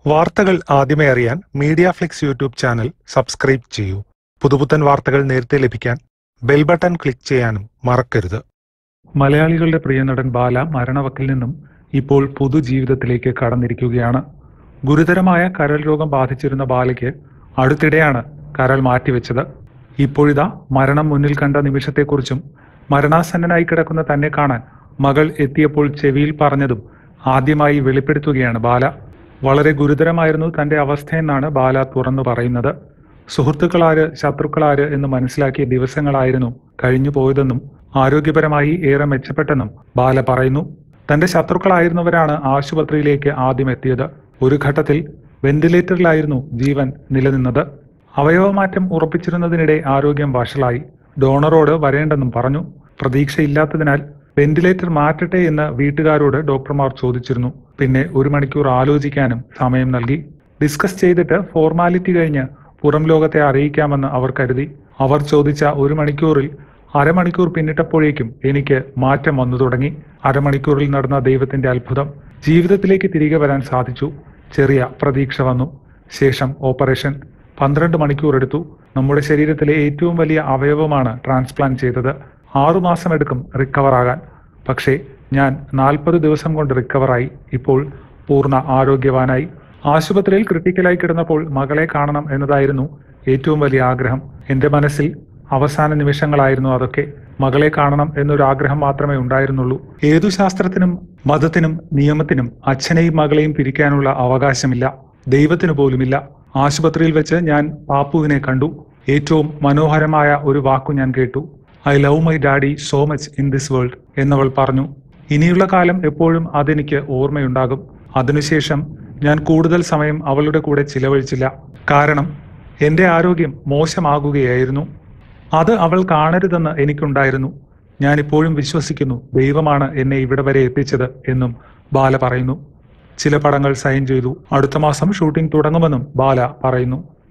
വാർത്തകൾ ആദ്യമേ അറിയാൻ media flix YouTube channel subscribe ചെയ്യൂ പുതുപുത്തൻ വാർത്തകൾ നേരത്തെ ലഭിക്കാൻ ബെൽ ബട്ടൺ ക്ലിക്ക് ചെയ്യാനും മറക്കരുത് മലയാളികളുടെ പ്രിയ നടൻ ബാല മരണവക്കിൽ നിന്നും ഇപ്പോൾ പൊതുജീവിതത്തിലേക്ക് കടന്നിരിക്കുകയാണ് ഗുരുതരമായ കരൾ രോഗം ബാധിച്ചിരുന്ന ബാലയ്ക്ക് അടുത്തിടെയാണ് കരൾ മാറ്റിവെച്ചത് ഇപ്പോഴിതാ മരണം മുന്നിൽ കണ്ട നിമിഷത്തെക്കുറിച്ചും മരണാസന്നനായി കിടക്കുന്ന തന്നെ കാണാൻ മകൾ എത്തിയപ്പോൾ ചെവിയിൽ പറഞ്ഞതും ആദ്യമായി വെളിപ്പെടുത്തുകയാണ് ബാല വളരെ ഗുരുതരമായിരുന്നു തന്റെ അവസ്ഥയെന്നാണ് ബാല തുറന്നു പറയുന്നത് സുഹൃത്തുക്കളാര് ശത്രുക്കളാര് എന്ന് മനസ്സിലാക്കിയ ദിവസങ്ങളായിരുന്നു കഴിഞ്ഞു പോയതെന്നും ആരോഗ്യപരമായി ഏറെ മെച്ചപ്പെട്ടെന്നും ബാല പറയുന്നു തന്റെ ശത്രുക്കളായിരുന്നവരാണ് ആശുപത്രിയിലേക്ക് ആദ്യം എത്തിയത് ഒരു ഘട്ടത്തിൽ വെന്റിലേറ്ററിലായിരുന്നു ജീവൻ നിലനിന്നത് അവയവമാറ്റം ഉറപ്പിച്ചിരുന്നതിനിടെ ആരോഗ്യം വഷളായി ഡോണറോട് വരേണ്ടെന്നും പറഞ്ഞു പ്രതീക്ഷയില്ലാത്തതിനാൽ വെന്റിലേറ്റർ മാറ്റട്ടെ എന്ന് വീട്ടുകാരോട് ഡോക്ടർമാർ ചോദിച്ചിരുന്നു പിന്നെ ഒരു മണിക്കൂർ ആലോചിക്കാനും സമയം നൽകി ഡിസ്കസ് ചെയ്തിട്ട് ഫോർമാലിറ്റി കഴിഞ്ഞ് പുറം ലോകത്തെ അറിയിക്കാമെന്ന് അവർ കരുതി അവർ ചോദിച്ച ഒരു മണിക്കൂറിൽ അരമണിക്കൂർ പിന്നിട്ടപ്പോഴേക്കും എനിക്ക് മാറ്റം വന്നു തുടങ്ങി അരമണിക്കൂറിൽ നടന്ന ദൈവത്തിന്റെ അത്ഭുതം ജീവിതത്തിലേക്ക് തിരികെ വരാൻ സാധിച്ചു ചെറിയ പ്രതീക്ഷ വന്നു ശേഷം ഓപ്പറേഷൻ പന്ത്രണ്ട് മണിക്കൂർ എടുത്തു നമ്മുടെ ശരീരത്തിലെ ഏറ്റവും വലിയ അവയവമാണ് ട്രാൻസ്പ്ലാന്റ് ചെയ്തത് ആറുമാസം എടുക്കും റിക്കവർ ആകാൻ പക്ഷേ ഞാൻ നാൽപ്പത് ദിവസം കൊണ്ട് റിക്കവറായി ഇപ്പോൾ പൂർണ്ണ ആരോഗ്യവാനായി ആശുപത്രിയിൽ ക്രിട്ടിക്കലായി കിടന്നപ്പോൾ മകളെ കാണണം എന്നതായിരുന്നു ഏറ്റവും വലിയ ആഗ്രഹം എൻ്റെ മനസ്സിൽ അവസാന നിമിഷങ്ങളായിരുന്നു അതൊക്കെ മകളെ കാണണം എന്നൊരു ആഗ്രഹം മാത്രമേ ഉണ്ടായിരുന്നുള്ളൂ ഏതു ശാസ്ത്രത്തിനും മതത്തിനും നിയമത്തിനും അച്ഛനെയും മകളെയും പിരിക്കാനുള്ള അവകാശമില്ല ദൈവത്തിനു പോലുമില്ല ആശുപത്രിയിൽ വെച്ച് ഞാൻ പാപ്പുവിനെ കണ്ടു ഏറ്റവും മനോഹരമായ ഒരു വാക്കു ഞാൻ കേട്ടു I love my daddy so much in this world എന്നവൾ പറഞ്ഞു ഇനിയുള്ള കാലം എപ്പോഴും അതെനിക്ക് ഓർമ്മയുണ്ടാകും അതിനുശേഷം ഞാൻ കൂടുതൽ സമയം അവളുടെ കൂടെ ചിലവഴിച്ചില്ല കാരണം എൻ്റെ ആരോഗ്യം മോശമാകുകയായിരുന്നു അത് അവൾ കാണരുതെന്ന് എനിക്കുണ്ടായിരുന്നു ഞാൻ ഇപ്പോഴും വിശ്വസിക്കുന്നു ദൈവമാണ് എന്നെ ഇവിടെ വരെ എത്തിച്ചത് എന്നും ബാല പറയുന്നു ചില പടങ്ങൾ സൈൻ ചെയ്തു അടുത്ത മാസം ഷൂട്ടിംഗ് തുടങ്ങുമെന്നും ബാല പറയുന്നു